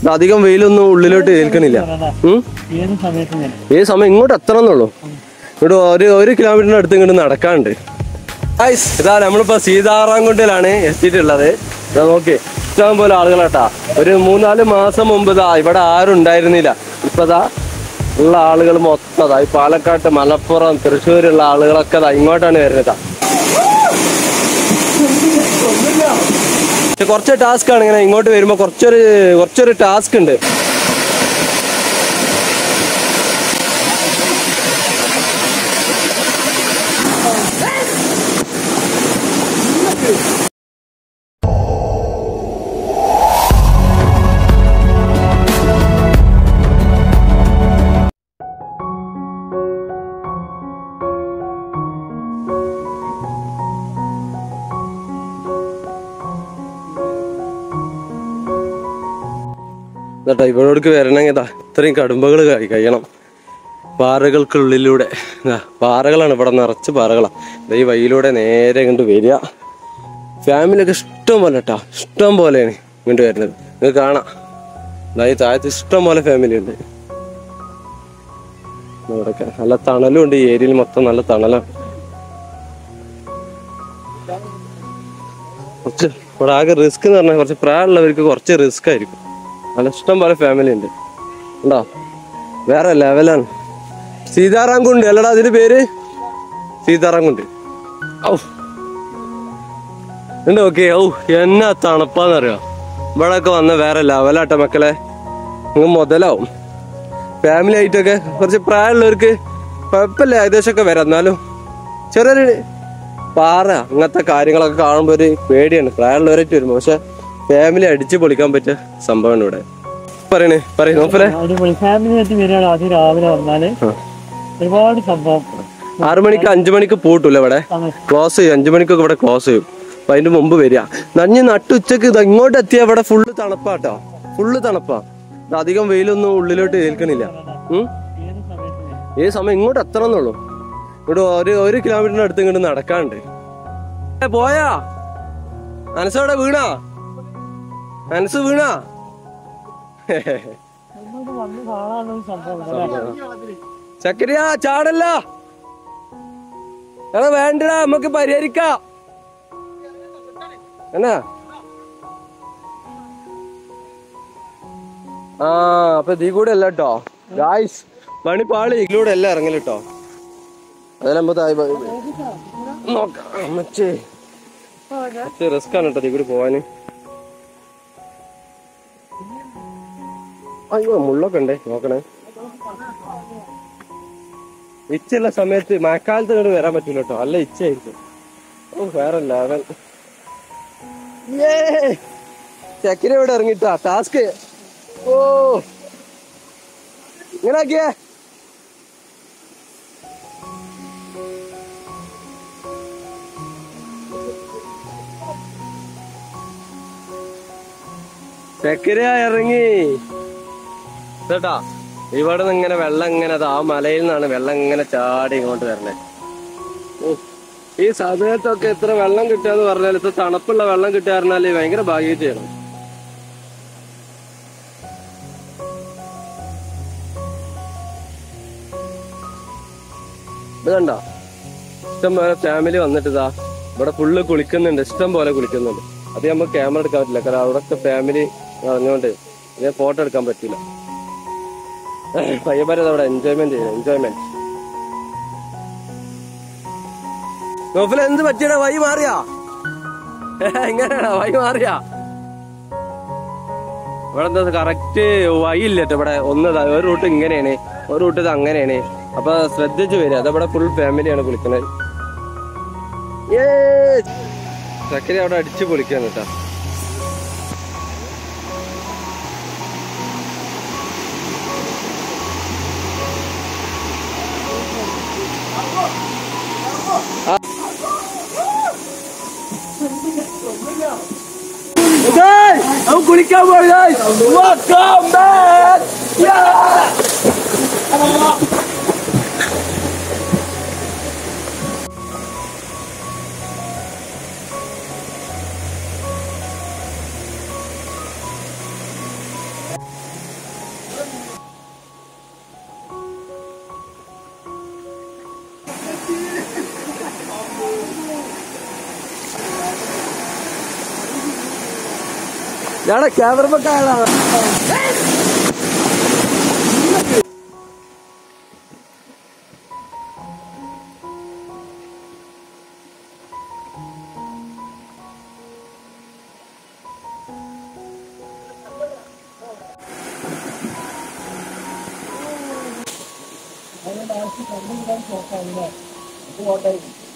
ഇത് അധികം വെയിലൊന്നും ഉള്ളിലോട്ട് ഏൽക്കണില്ല ഉം? ഏത് സമയത്ത് ഞാൻ ഏത് സമയം ഇങ്ങോട്ട് എത്തണം എന്നുള്ളൂ ഇവിടെ ഒരു ഒരു കിലോമീറ്ററിന് അടുത്ത് ഇങ്ങോട്ട് നടക്കാണ്ട് Guys, ഇതാ നമ്മളിപ്പോ സീതാറാംകുണ്ടിലാണ് എത്തിയിട്ടുള്ളത് ഇതാ നോക്കി ഇഷ്ടം പോലെ ആളുകളാട്ടാ ഒരു മൂന്നാല് മാസം മുമ്പ് ഇതാ ഇവിടെ ആരും ഉണ്ടായിരുന്നില്ല ഇപ്പൊ ദാ ഉള്ള ആളുകൾ മൊത്തം ദാ ഈ പാലക്കാട്ട് മലപ്പുറം തൃശ്ശൂരുള്ള ആളുകളൊക്കെ ദാ ഇങ്ങോട്ടാണ് വരുന്നത് പക്ഷെ കുറച്ച് ടാസ്ക് ആണ് ഇങ്ങനെ ഇങ്ങോട്ട് വരുമ്പോ കുറച്ചൊരു കുറച്ചൊരു ടാസ്ക് ഉണ്ട് എന്നിട്ടാ ഇവിടേക്ക് വരണമെങ്കിൽ ഇതാ ഇത്രയും കടുമ്പകൾ കഴിയണം പാറകൾക്കുള്ളിലൂടെ ഇതാ പാറകളാണ് ഇവിടെ നിറച്ച് പാറകളാണ് ദാ ഈ വഴിയിലൂടെ നേരെ ഇങ്ങോട്ട് വരിക ഫാമിലിയൊക്കെ ഇഷ്ടം പോലെ കേട്ടോ ഇഷ്ടം പോലെയാണ് ഇങ്ങോട്ട് വരുന്നത് നിങ്ങൾക്ക് കാണാം ദാ ഈ താഴത്ത് ഇഷ്ടം പോലെ ഫാമിലി ഉണ്ട് ഇവിടെയൊക്കെ നല്ല തണലും ഉണ്ട് ഈ ഏരിയയിൽ മൊത്തം നല്ല തണലാണ് കുറച്ച് ഇവിടെ ആകെ റിസ്ക് എന്ന് പറഞ്ഞാൽ കുറച്ച് പ്രായമുള്ളവർക്ക് കുറച്ച് റിസ്ക് ആയിരിക്കും നല്ല ഇഷ്ടം പോലെ ഫാമിലി ഉണ്ട് ഉണ്ടോ വേറെ ലെവലാണ് സീതാറാംകുണ്ട് അല്ലടാ അതിന്റെ പേര് സീതാറാംകുണ്ട് ഔ ഉണ്ട് ഓക്കെ ഔ എന്നാ തണുപ്പാന്നറിയോ ഇവിടെയൊക്കെ വന്ന വേറെ ലെവലാട്ടോ മക്കളെ നിങ്ങൾ മുതലാവും ഫാമിലി ആയിട്ടൊക്കെ കുറച്ച് പ്രായമുള്ളവർക്ക് കുഴപ്പമില്ല ഏകദേശമൊക്കെ വരാം എന്നാലും ചെറിയൊരു പാറ അങ്ങനത്തെ കാര്യങ്ങളൊക്കെ കാണുമ്പോൾ ഒരു പേടിയാണ് പ്രായമുള്ളവരായിട്ട് വരുമ്പോൾ പക്ഷെ ഫാമിലി അടിച്ചു പൊളിക്കാൻ പറ്റിയ സംഭവമാണ് ഇവിടെ പറയണേ പറയൂ നോക്കലേ അടിപൊളി ഫാമിലി ആയിട്ട് വരികയാണ് ആദ്യം രാവിലെ വന്നാല് ഒരുപാട് സംഭവം ആറു മണിക്ക് അഞ്ചു മണിക്ക് പൂട്ടൂല ഇവിടെ ആണ്. ക്ലോസ് ചെയ്യും അഞ്ചു മണിക്കൊക്കെ ഇവിടെ ക്ലോസ് ചെയ്യും അപ്പൊ അതിന്റെ മുമ്പ് വരിക നഞ്ഞ് നട്ടുച്ചക്ക് ഇത് ഇങ്ങോട്ട് എത്തിയ ഇവിടെ ഫുള്ള് തണുപ്പാട്ടോ ഫുള്ള് തണുപ്പാ ഇത് അധികം വെയിലൊന്നും ഉള്ളിലോട്ട് ഏൽക്കണില്ല ഉം ഏത് സമയത്ത് ഞാൻ ഏത് സമയം ഇങ്ങോട്ട് എത്തണം എന്നുള്ളൂ ഇവിടെ ഒരു ഒരു കിലോമീറ്ററിന് അടുത്ത് ഇങ്ങോട്ട് നടക്കാണ്ട് ഏ, പോയാ മനസ്സോടെ വീണാ മനസ്സ് വീണാ നമ്മൾക്ക് വന്ന് കാണാനുള്ള ഒരു സംഭവം അല്ലേ? ചക്കരിയാ ചാടല്ല എടാ വേണ്ടടാ നമുക്ക് പരിഹരിക്കാം എന്നാ ആ അപ്പൊ ഇതീ കൂടെ അല്ല കേട്ടോ ഗായ്സ് മണിപ്പാളി ഇതിലൂടെ എല്ലാം ഇറങ്ങല് കേട്ടോ അതെല്ലാം തായ് നോക്കാം അമ്മച്ചേ റിസ്ക് ആണ് കേട്ടോ ഇതീ കൂടി പോവാന് അയ്യോ മുള്ളൊക്കെ ഉണ്ടേ നോക്കണേ ഇച്ചുള്ള സമയത്ത് മഴക്കാലത്ത് ഇങ്ങോട്ട് വരാൻ പറ്റൂല കേട്ടോ അല്ല ഇച്ചായിരിക്കും ഓ വേറെ ലെവൽ ചക്കിര ഇവിടെ ഇറങ്ങിട്ടാ ടാസ്ക് ഓ ഇങ്ങനെ ആക്കിയേ ചക്കിര ഇറങ്ങി കേട്ടാ ഇവിടെ നിന്ന് ഇങ്ങനെ വെള്ളം ഇങ്ങനെ ദാ ആ മലയിൽ നിന്നാണ് വെള്ളം ഇങ്ങനെ ചാടി ഇങ്ങോട്ട് വരണേ ഓ, ഈ സമയത്തൊക്കെ ഇത്ര വെള്ളം കിട്ടുക എന്ന് പറഞ്ഞാൽ ഇത്ര തണുപ്പുള്ള വെള്ളം കിട്ടുക പറഞ്ഞാല് ഭയങ്കര ഭാഗ്യം ചെയ്യണം ഇത് കണ്ടോ ഇഷ്ടം പോലെ ഫാമിലി വന്നിട്ട് ഇതാ ഇവിടെ ഫുള്ള് കുളിക്കുന്നുണ്ട് ഇഷ്ടം പോലെ കുളിക്കുന്നുണ്ട് അത് നമുക്ക് ക്യാമറ എടുക്കാൻ പറ്റില്ല കാരണം അവിടൊക്കെ ഫാമിലി അറിഞ്ഞുകൊണ്ട് ഇതേ ഫോട്ടോ എടുക്കാൻ പറ്റില്ല പയ്യന്മാരെ അവിടെ എൻജോയ്മെന്റ് ചെയ്യുന്നു എൻജോയ്മെന്റ് നോഫിൽ എന്ത് പറ്റിയടാ വഴി മാറിയാ എങ്ങനെയാടാ വഴി മാറിയാ ഇവിടെ എന്താ കറക്റ്റ് വഴി ഇല്ല ട്ടോ ഇവിടെ ഒന്ന് ദാ ഒരു റൂട്ട് ഇങ്ങനെയാണ് ഒരു റൂട്ട് ഇത് അങ്ങനെയാണ് അപ്പൊ ശ്രദ്ധിച്ച് വരിക അതവിടെ ഫുൾ ഫാമിലിയാണ് കുളിക്കുന്നത് ചക്കര അവിടെ അടിച്ചു പൊളിക്കാണ് കേട്ടാ അവൻ കുളിക്കാൻ പോയി Welcome back! Yeah! ഞാടെ ക്യാമറ അതിന് ലാസ്റ്റ് കണ്ടു വിടാൻ നോക്കാം